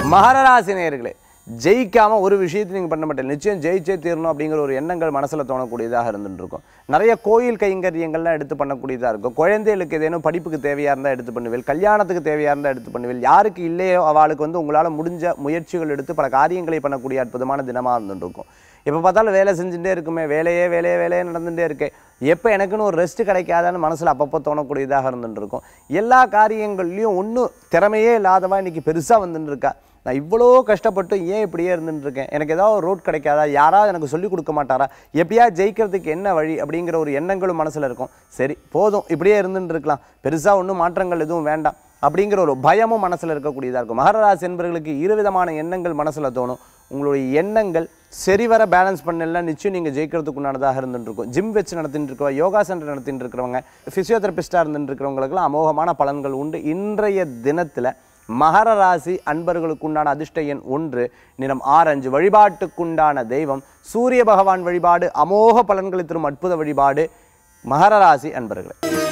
மகராசி நேயர்களே ஜெயிக்காம ஒரு விஷயத்தை நீங்கள் பண்ண மாட்டேன் நிச்சயம் ஜெயிச்சே தீரணும் அப்படிங்கிற ஒரு எண்ணங்கள் மனசில் தோணக்கூடியதாக இருந்துட்டு இருக்கும் நிறைய கோயில் கைங்கரியங்கள்லாம் எடுத்து பண்ணக்கூடியதாக இருக்கும் குழந்தைகளுக்கு ஏதேனும் படிப்புக்கு தேவையாக இருந்தால் எடுத்து பண்ணுவேன் கல்யாணத்துக்கு தேவையாக இருந்தால் எடுத்து பண்ணுவேன் யாருக்கு இல்லையோ அவளுக்கு வந்து உங்களால் முடிஞ்ச முயற்சிகள் எடுத்து பல காரியங்களை பண்ணக்கூடிய அற்புதமான தினமாக இருந்துட்டு இருக்கும் எப்போ பார்த்தாலும் வேலை செஞ்சுட்டே இருக்குமே வேலையே வேலையே வேலையே நடந்துகிட்டே இருக்கே எப்போ எனக்குன்னு ஒரு ரெஸ்ட் கிடைக்காதான்னு மனசில் அப்பப்போ தோணக்கூடியதாக இருந்துட்டு இருக்கும் எல்லா காரியங்கள்லையும் ஒன்றும் திறமையே இல்லாதவா இன்னைக்கு பெருசாக வந்துட்டு இருக்கா நான் இவ்வளோ கஷ்டப்பட்டு ஏன் இப்படியே இருந்துட்டு இருக்கேன் எனக்கு ஏதாவது ஒரு ரோட் கிடைக்காதா யாராவது எனக்கு சொல்லிக் கொடுக்க மாட்டாரா எப்படியா ஜெயிக்கிறதுக்கு என்ன வழி அப்படிங்கிற ஒரு எண்ணங்களும் மனசில் இருக்கும் சரி போதும் இப்படியே இருந்துட்டு இருக்கலாம் பெருசாக ஒன்றும் மாற்றங்கள் எதுவும் வேண்டாம் அப்படிங்கிற ஒரு பயமும் மனசில் இருக்கக்கூடியதாக இருக்கும் மகராசி என்பவர்களுக்கு இருவிதமான எண்ணங்கள் மனசில் தோணும் உங்களுடைய எண்ணங்கள் சரிவர பேலன்ஸ் பண்ணலாம் நிச்சயம் நீங்கள் ஜெயிக்கிறதுக்கு உண்டானதாக இருந்துட்டு இருக்கும் ஜிம் வச்சு நடத்திட்டு இருக்கவங்க யோகா சென்டர் நடத்திட்டு இருக்கிறவங்க ஃபிசியோதெரபிஸ்டாக இருந்துட்டு இருக்கிறவங்களுக்குலாம் அமோகமான பலன்கள் உண்டு இன்றைய தினத்தில் மகர ராசி அன்பர்களுக்கு உண்டான அதிர்ஷ்ட எண் ஒன்று நிறம் ஆரஞ்சு வழிபாட்டுக்குண்டான தெய்வம் சூரிய பகவான் வழிபாடு அமோக பலன்களை தரும் அற்புத வழிபாடு மகர ராசி அன்பர்களே